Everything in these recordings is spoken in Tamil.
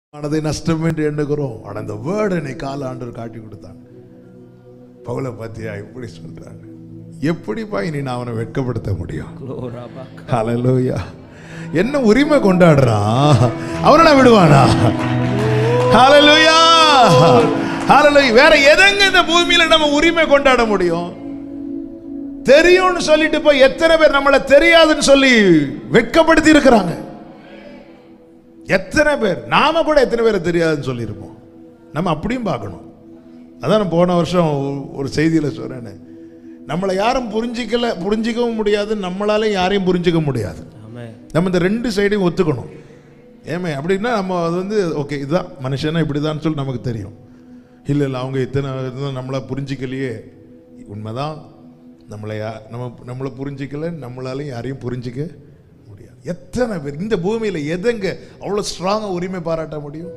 ஆனதை நஷ்டம் என்று எண்ணுகிறோம் ஆனால் இந்த வேர்டு என்னை கால ஆண்டவர் காட்டி கொடுத்தாங்க பவுலை பத்தியா இப்படி சொல்றாங்க எப்படிப்பா இனி நான் அவனை வெட்கப்படுத்த முடியும் Glorabaka. ஹalleluya என்ன உரிமை கொண்டாடுறான் அவனை நான் விடுவானா ஹalleluya ஹalleluya வேற எதங்க இந்த பூமியில நம்ம உரிமை கொண்டாட முடியும் தெரியும்னு சொல்லிட்டு போய் எத்தனை பேர் நம்மளை தெரியாதுன்னு சொல்லி வெட்கப்படுத்தி இருக்கிறாங்க எத்தனை பேர் நாம கூட எத்தனை பேரை தெரியாதுன்னு சொல்லியிருப்போம் நம்ம அப்படியும் பார்க்கணும் அதான் நான் போன வருஷம் ஒரு செய்தியில் சொல்றேன்னு நம்மளை யாரும் புரிஞ்சிக்கல புரிஞ்சிக்கவும் முடியாது நம்மளால யாரையும் புரிஞ்சிக்க முடியாது Amen. நம்ம இந்த ரெண்டு சைடையும் ஒத்துக்கணும் ஏமே அப்படின்னா நம்ம அது வந்து ஓகே இதுதான் மனுஷனா இப்படி தான் சொல்லி நமக்கு தெரியும் இல்லை இல்லை அவங்க இத்தனை இதுதான் நம்மளை புரிஞ்சிக்கலையே உண்மைதான் நம்மளை யா நம்ம நம்மளை புரிஞ்சிக்கல நம்மளாலையும் யாரையும் புரிஞ்சிக்க முடியாது எத்தனை பேர் இந்த பூமியில் எதங்க அவ்வளோ ஸ்ட்ராங்காக உரிமை பாராட்ட முடியும்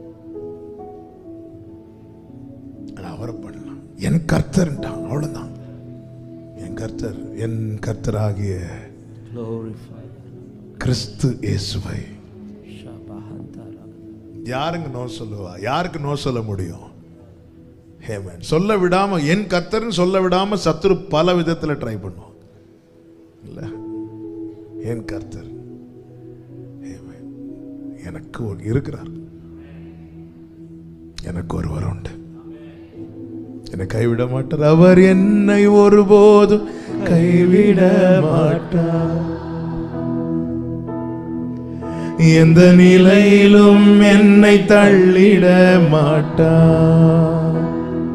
ஆனா அவரை பண்ணலாம் என் கர்த்தர்ன்ட்டான் அவ்வளோதான் என் கர்த்தர் என் கர்த்தராகிய Glorify. கிறிஸ்து இயேசுவை Shabahantara. யாருங்க நோ சொல்லுவா யாருக்கு நோ சொல்ல முடியும் ஹேமன் சொல்ல விடாம என் கர்த்தர்னு சொல்ல விடாம சத்துரு பல விதத்துல ட்ரை பண்ணும் இல்ல என் கர்த்தர் Amen. எனக்கு ஒரு இருக்கிறார் எனக்கு ஒருவர் உண்டு என்னை கைவிட மாட்டார் அவர் என்னை ஒருபோதும் கைவிட மாட்டார் எந்த நிலையிலும் என்னை தள்ளிட மாட்டார்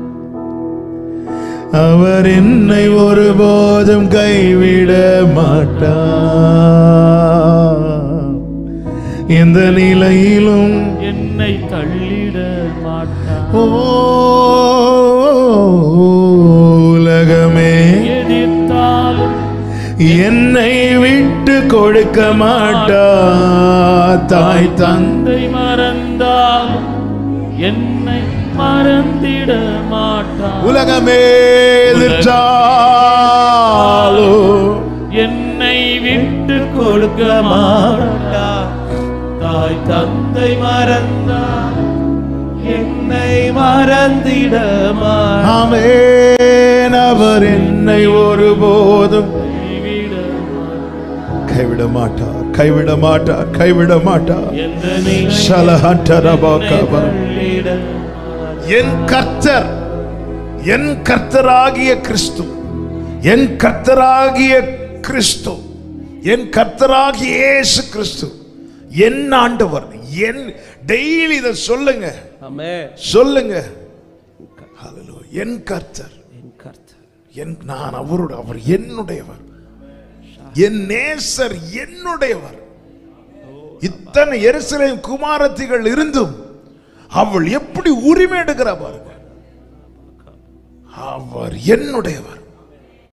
அவர் என்னை ஒருபோதும் கைவிட மாட்டார் எந்த நிலையிலும் என்னை தள்ளிட மாட்டார் ஓ, உலகமே எதிர்த்தாலும் என்னை விட்டு கொடுக்க மாட்டா தாய் தன் தந்தை மறந்தாலும் என்னை மறந்திட மாட்டார் உலகமே எதிர்த்தாலோ என்னை விட்டு கொடுக்க மாட்டார் தாய் தந்தை மறந்தார் என்னை மறந்திட மாட்டார் ஆமென் அவர் என்னை ஒருபோதும் கைவிட மாட்டார். கைவிட மாட்டார் கைவிட மாட்டார் கைவிட மாட்டார் எந்த நிலையிலும் ஷலஹண்டரபாகபா. என்னை தள்ளிட மாட்டார். என் கர்த்தர் என் கர்த்தராகிய கிறிஸ்து என் கர்த்தராகிய கிறிஸ்து என் கர்த்தராகிய இயேசு கிறிஸ்து என் ஆண்டவர் என் டெய்லி இதை சொல்லுங்க ஆமென். சொல்லுங்க Hallelujah. என் கர்த்தர் என் கர்த்தர் என் நான் அவரோட அவர் என்னுடையவர் என் நேசர் என்னுடையவர் இத்தனை எருசலேம் குமாரத்திகள் இருந்தும் அவள் எப்படி உரிமை எடுக்கிறா பாருங்க அவர் என்னுடையவர்